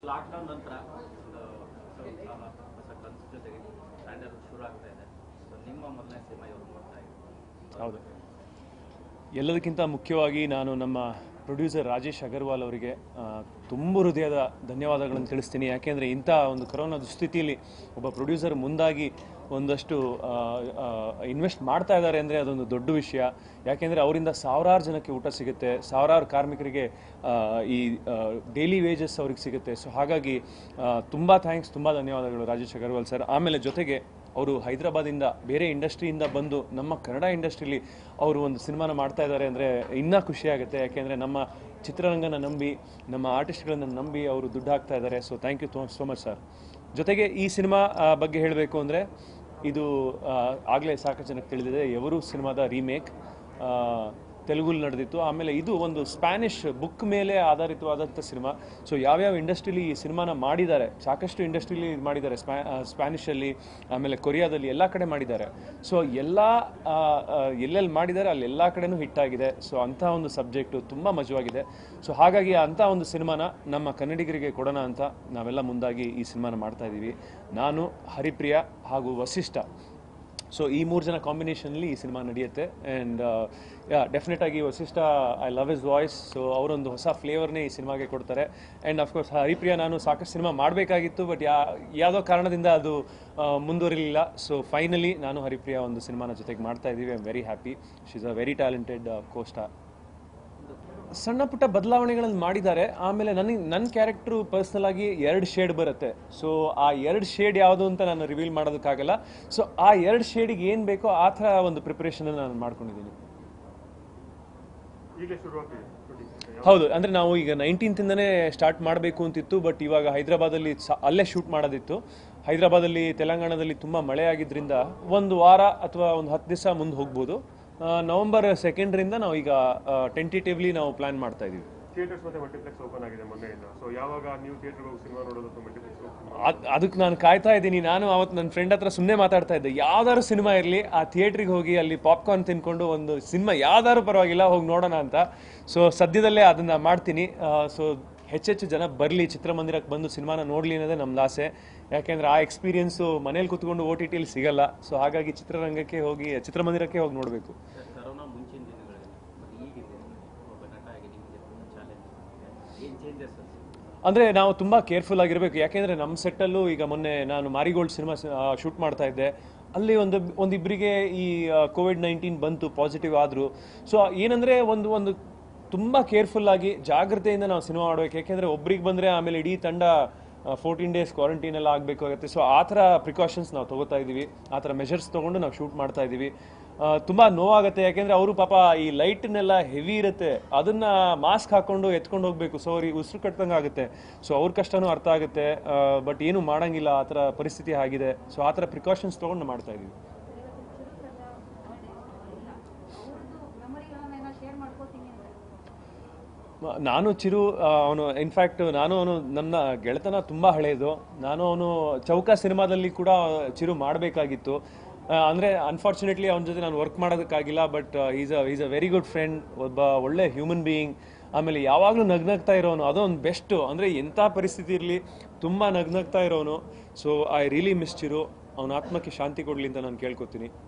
lockdown ನಂತರ ಒಂದು ಹೊಸ ಉತ್ಸಾಹ ಹೊಸ ಕನಸು ಜೊತೆಗೆ ಸ್ಟ್ಯಾಂಡರ್ಡ್ ಶುರು ಆಗ್ತಾ ಇದೆ ಸೊ ನಿಮ್ಮ ಮೊದಲನೇ ಸಿನಿಮಾ ಇವರು ನೋಡ್ತಾ ಇದ್ದಾರೆ ಹೌದು ಎಲ್ಲದಕ್ಕಿಂತ ಮುಖ್ಯವಾಗಿ ನಾನು ನಮ್ಮ ಪ್ರೊಡ್ಯೂಸರ್ ರಾಜೇಶ್ ಅಗರ್ವಾಲ್ ಅವರಿಗೆ ಆ, ತುಂಬ ಹೃದಯದ ಧನ್ಯವಾದಗಳನ್ನು ತಿಳಿಸ್ತೀನಿ ಯಾಕೆಂದರೆ ಇಂಥ ಒಂದು ಕೊರೋನಾ ದುಸ್ಥಿತಿಯಲ್ಲಿ ಒಬ್ಬ ಪ್ರೊಡ್ಯೂಸರ್ ಮುಂದಾಗಿ ಒಂದಷ್ಟು ಇನ್ವೆಸ್ಟ್ ಮಾಡ್ತಾ ಇದ್ದಾರೆ ಅಂದರೆ ಅದೊಂದು ದೊಡ್ಡ ವಿಷಯ ಯಾಕೆಂದರೆ ಅವರಿಂದ ಸಾವಿರಾರು ಜನಕ್ಕೆ ಊಟ ಸಿಗುತ್ತೆ ಸಾವಿರಾರು ಕಾರ್ಮಿಕರಿಗೆ ಆ, ಈ ಡೈಲಿ ವೇಜಸ್ ಅವ್ರಿಗೆ ಸಿಗುತ್ತೆ ಸೊ ಹಾಗಾಗಿ ತುಂಬ ಥ್ಯಾಂಕ್ಸ್ ತುಂಬ ಧನ್ಯವಾದಗಳು ರಾಜೇಶ್ ಅಗರ್ವಾಲ್ ಸರ್ ಆಮೇಲೆ ಜೊತೆಗೆ ಅವರು ಹೈದರಾಬಾದಿಂದ ಬೇರೆ ಇಂಡಸ್ಟ್ರಿಯಿಂದ ಬಂದು ನಮ್ಮ ಕನ್ನಡ ಇಂಡಸ್ಟ್ರಿಲಿ ಅವರು ಒಂದು ಸಿನಿಮಾನ ಮಾಡ್ತಾ ಇದ್ದಾರೆ ಅಂದರೆ ಇನ್ನೂ ಖುಷಿ ಆಗುತ್ತೆ ಯಾಕೆಂದರೆ ನಮ್ಮ ಚಿತ್ರರಂಗನ ನಂಬಿ ನಮ್ಮ ಆರ್ಟಿಸ್ಟ್ಗಳನ್ನು ನಂಬಿ ಅವರು ದುಡ್ಡು ಹಾಕ್ತಾ ಇದ್ದಾರೆ so thank you so much sir ಜೊತೆಗೆ ಈ ಸಿನಿಮಾ ಆ, ಬಗ್ಗೆ ಹೇಳಬೇಕು ಅಂದರೆ ಇದು ಆಗಲೇ ಸಾಕಷ್ಟು ಜನಕ್ಕೆ ತಿಳಿದಿದೆ ಎವರು ಸಿನಿಮಾದ ರೀಮೇಕ್ ತೆಲುಗುಲಿ ನಡೆದಿತ್ತು ಆಮೇಲೆ ಇದು ಒಂದು ಸ್ಪ್ಯಾನಿಷ್ ಬುಕ್ ಮೇಲೆ ಆಧಾರಿತವಾದಂಥ ಸಿನಿಮಾ ಸೊ ಯಾವ್ಯಾವ ಇಂಡಸ್ಟ್ರಿಲಿ ಈ ಸಿನಿಮಾನ ಮಾಡಿದ್ದಾರೆ ಸಾಕಷ್ಟು ಇಂಡಸ್ಟ್ರಿಲಿ ಮಾಡಿದ್ದಾರೆ ಸ್ಪ್ಯಾ ಸ್ಪ್ಯಾನಿಷಲ್ಲಿ ಆಮೇಲೆ ಕೊರಿಯಾದಲ್ಲಿ ಎಲ್ಲ ಕಡೆ ಮಾಡಿದ್ದಾರೆ ಸೊ ಎಲ್ಲ ಆ, ಆ, ಎಲ್ಲೆಲ್ಲಿ ಮಾಡಿದ್ದಾರೆ ಅಲ್ಲಿ ಎಲ್ಲ ಕಡೆನೂ ಹಿಟ್ ಆಗಿದೆ ಸೊ ಅಂಥ ಒಂದು ಸಬ್ಜೆಕ್ಟು ತುಂಬ ಮಜವಾಗಿದೆ ಸೊ ಹಾಗಾಗಿ ಅಂಥ ಒಂದು ಸಿನಿಮಾನ ನಮ್ಮ ಕನ್ನಡಿಗರಿಗೆ ಕೊಡೋಣ ಅಂತ ನಾವೆಲ್ಲ ಮುಂದಾಗಿ ಈ ಸಿನಿಮಾನ ಮಾಡ್ತಾ ಇದ್ದೀವಿ ನಾನು ಹರಿಪ್ರಿಯ ಹಾಗೂ ವಸಿಷ್ಠ ಸೊ ಈ ಮೂರು ಜನ ಕಾಂಬಿನೇಷನಲ್ಲಿ ಈ ಸಿನಿಮಾ ನಡೆಯುತ್ತೆ ಆ್ಯಂಡ್ ಯಾ ಡೆಫಿನೆಟ್ ಆಗಿ Vasishta I love his voice so ಅವರೊಂದು ಹೊಸ ಫ್ಲೇವರ್ನೇ ಈ ಸಿನಿಮಾಗೆ ಕೊಡ್ತಾರೆ ಆ್ಯಂಡ್ ಅಫ್ಕೋರ್ಸ್ ಹರಿಪ್ರಿಯ ನಾನು ಸಾಕಷ್ಟು ಸಿನಿಮಾ ಮಾಡಬೇಕಾಗಿತ್ತು ಬಟ್ ಯಾ ಯಾವುದೋ ಕಾರಣದಿಂದ ಅದು ಆ, ಮುಂದುವರಿಲಿಲ್ಲ ಸೊ ಫೈನಲಿ ನಾನು ಹರಿಪ್ರಿಯ ಒಂದು ಸಿನಿಮಾನ ಜೊತೆಗೆ ಮಾಡ್ತಾ ಇದ್ದೀವಿ I am very happy she is a very talented costar ಸಣ್ಣ ಪುಟ್ಟ ಬದಲಾವಣೆಗಳನ್ನು ಮಾಡಿದ್ದಾರೆ ಆಮೇಲೆ ನನಗೆ ನನ್ನ ಕ್ಯಾರೆಕ್ಟ್ರು ಪರ್ಸ್ನಲ್ ಆಗಿ ಎರಡು ಶೇಡ್ ಬರುತ್ತೆ ಸೊ ಆ ಎರಡು ಶೇಡ್ ಯಾವುದು ಅಂತ ನಾನು ರಿವೀಲ್ ಮಾಡೋದಕ್ಕಾಗಲ್ಲ ಸೊ ಆ ಎರಡು ಶೇಡಿಗೆ ಏನು ಬೇಕೋ ಆ ಥರ ಒಂದು ಪ್ರಿಪ್ರೇಷನ್ ನಾನು ಮಾಡ್ಕೊಂಡಿದ್ದೀನಿ ಈಗಲೇ ಶುರುವಾಗ್ತಿದೆ ಶೂಟಿಂಗ್ ಹೌದು ಅಂದರೆ ನಾವು ಈಗ ನೈನ್ಟೀನ್ತಿಂದನೇ ಸ್ಟಾರ್ಟ್ ಮಾಡಬೇಕು ಅಂತಿತ್ತು ಬಟ್ ಇವಾಗ ಹೈದರಾಬಾದಲ್ಲಿ ಸ- ಅಲ್ಲೇ ಶೂಟ್ ಮಾಡೋದಿತ್ತು ಹೈದರಾಬಾದಲ್ಲಿ ತೆಲಂಗಾಣದಲ್ಲಿ ತುಂಬ ಮಳೆ ಆಗಿದ್ರಿಂದ ಒಂದು ವಾರ ಅಥವಾ ಒಂದು ಹತ್ತು ದಿವಸ ಮುಂದೆ ಹೋಗ್ಬೋದು ಆ, ನವೆಂಬರ್ ಸೆಕೆಂಡ್ರಿಂದ ನಾವು ಈಗ ಟೆಂಟೇಟಿವ್ಲಿ ನಾವು ಪ್ಲ್ಯಾನ್ ಮಾಡ್ತಾ ಇದ್ದೀವಿ ಥಿಯೇಟರ್ಸ್ ಮತ್ತೆ ಮಲ್ಟಿಪ್ಲೆಕ್ಸ್ ಓಪನ್ ಆಗಿದೆ ಮೊನ್ನೆಯಿಂದ ಸೊ ಯಾವಾಗ ನೀವು ಥಿಯೇಟರ್ ಹೋಗಿ ಸಿನಿಮಾ ನೋಡೋದು ಅಥವಾ ಮಲ್ಟಿಪ್ಲೆಕ್ಸ್ ಹೋಗಿ ಸಿನಿಮಾ ಅದ್- ಅದಕ್ಕೆ ನಾನು ಕಾಯ್ತಾ ಇದ್ದೀನಿ ನಾನು ಅವತ್ತು ನನ್ನ ಫ್ರೆಂಡ್ ಹತ್ರ ಸುಮ್ಮನೆ ಮಾತಾಡ್ತಾ ಇದ್ದೆ ಯಾವ್ದಾದ್ರು ಸಿನಿಮಾ ಇರಲಿ ಆ ಥಿಯೇಟ್ರಿಗೆ ಹೋಗಿ ಅಲ್ಲಿ ಪಾಪ್ಕಾರ್ನ್ ತಿನ್ಕೊಂಡು ಒಂದು ಸಿನಿಮಾ ಯಾವ್ದಾದ್ರು ಪರವಾಗಿಲ್ಲ ಹೋಗಿ ನೋಡೋಣ ಅಂತ ಸೊ ಸದ್ಯದಲ್ಲೇ ಅದನ್ನ ಮಾಡ್ತೀನಿ ಸೊ ಹೆಚ್ಚೆಚ್ಚು ಜನ ಬರಲಿ ಚಿತ್ರಮಂದಿರಕ್ಕೆ ಬಂದು ಸಿನಿಮಾನ ನೋಡಲಿ ಅನ್ನೋದೇ ನಮ್ದು ಆಸೆ ಯಾಕೆಂದ್ರೆ ಆ ಎಕ್ಸ್ಪೀರಿಯನ್ಸು ಮನೇಲಿ ಕೂತ್ಕೊಂಡು ಓ ಟಿ ಟಿಲಿ ಸಿಗಲ್ಲ ಸೊ ಹಾಗಾಗಿ ಚಿತ್ರರಂಗಕ್ಕೆ ಹೋಗಿ ಚಿತ್ರಮಂದಿರಕ್ಕೆ ಹೋಗಿ ನೋಡಬೇಕು ಸರ್ ಕರೋನಾ ಮುಂಚಿನ ದಿನಗಳಲ್ಲಿ ಮತ್ತು ಈಗಿನ ದಿನಗಳಲ್ಲಿ ಒಬ್ಬ ನಟ ಆಗಿ ನಿಮಗೆ ಚಾಲೆಂಜ್ ಏನು ಚೇಂಜಸ್ ಸರ್ ಅಂದರೆ ನಾವು ತುಂಬ ಕೇರ್ಫುಲ್ ಆಗಿರಬೇಕು ಯಾಕೆಂದರೆ ನಮ್ಮ ಸೆಟ್ಟಲ್ಲೂ ಈಗ ಮೊನ್ನೆ ನಾನು ಮಾರಿಗೋಲ್ಡ್ ಸಿನಿಮಾ ಶೂಟ್ ಮಾಡ್ತಾ ಇದ್ದೆ ಅಲ್ಲಿ ಒಂದು ಒಂದಿಬ್ಬರಿಗೆ ಈ ಕೋವಿಡ್ ನೈನ್ಟೀನ್ ಬಂತು ಪಾಸಿಟಿವ್ ಆದರು ಸೊ ಏನಂದರೆ ಒಂದು ಒಂದು ತುಂಬ ಕೇರ್ಫುಲ್ ಆಗಿ ಜಾಗ್ರತೆಯಿಂದ ನಾವು ಸಿನಿಮಾ ಮಾಡಬೇಕು ಯಾಕೆಂದರೆ ಒಬ್ರಿಗೆ ಬಂದರೆ ಆಮೇಲೆ ಇಡೀ ತಂಡ ಫೋರ್ಟೀನ್ ಡೇಸ್ ಕ್ವಾರಂಟೈನ್ ಎಲ್ಲ ಆಗಬೇಕಾಗುತ್ತೆ ಸೊ ಆ ಥರ ಪ್ರಿಕಾಷನ್ಸ್ ನಾವು ತಗೋತಾ ಇದ್ದೀವಿ ಆ ಥರ ಮೆಷರ್ಸ್ ತೊಗೊಂಡು ನಾವು ಶೂಟ್ ಮಾಡ್ತಾ ಇದ್ದೀವಿ ಆ, ತುಂಬಾ ನೋವಾಗುತ್ತೆ ಯಾಕೆಂದ್ರೆ ಅವರು ಪಾಪ ಈ ಲೈಟ್ನೆಲ್ಲ ಹೆವಿ ಇರುತ್ತೆ ಅದನ್ನ ಮಾಸ್ಕ್ ಹಾಕೊಂಡು ಎತ್ಕೊಂಡು ಹೋಗ್ಬೇಕು ಸೊ ಅವ್ರಿಗೆ ಉಸಿರು ಕಟ್ಟದಂಗೆ ಆಗುತ್ತೆ ಸೊ ಅವ್ರ ಕಷ್ಟನೂ ಅರ್ಥ ಆಗುತ್ತೆ ಬಟ್ ಏನು ಮಾಡಂಗಿಲ್ಲ ಆ ಥರ ಪರಿಸ್ಥಿತಿ ಆಗಿದೆ ಸೊ ಆ ಥರ ಪ್ರಿಕಾಷನ್ಸ್ ತೊಗೊಂಡು ಮಾಡ್ತಾ ಇದೀವಿ ಮೆಮೊರಿಗಳನ್ನೆಲ್ಲ ಶೇರ್ ಮಾಡ್ಕೋತೀನಿ ಅಂತ ಮ- ನಾನು ಚಿರು ಅವನು ಇನ್ಫ್ಯಾಕ್ಟ್ ನಾನು ಅವನು ನನ್ನ ಗೆಳೆತನ ತುಂಬ ಹಳೆಯದು ನಾನು ಅವನು ಚೌಕ ಸಿನಿಮಾದಲ್ಲಿ ಕೂಡ ಚಿರು ಮಾಡಬೇಕಾಗಿತ್ತು ಅಂದರೆ ಅನ್ಫಾರ್ಚುನೇಟ್ಲಿ ಅವನ ಜೊತೆ ನಾನು ವರ್ಕ್ ಮಾಡೋದಕ್ಕಾಗಿಲ್ಲ but is a is a very good friend ಒಬ್ಬ ಒಳ್ಳೆ ಹ್ಯೂಮನ್ ಬೀಯಿಂಗ್ ಆಮೇಲೆ ಯಾವಾಗಲೂ ನಗ್ನಗ್ತಾ ಇರೋನು ಅದೊಂದು ಬೆಸ್ಟು ಅಂದರೆ ಎಂಥ ಪರಿಸ್ಥಿತಿ ಇರಲಿ ತುಂಬ ನಗ್ನಗ್ತಾ ಇರೋನು so I really miss Chiru ಅವನ ಆತ್ಮಕ್ಕೆ ಶಾಂತಿ ಕೊಡಲಿ ಅಂತ ನಾನು ಕೇಳ್ಕೊತೀನಿ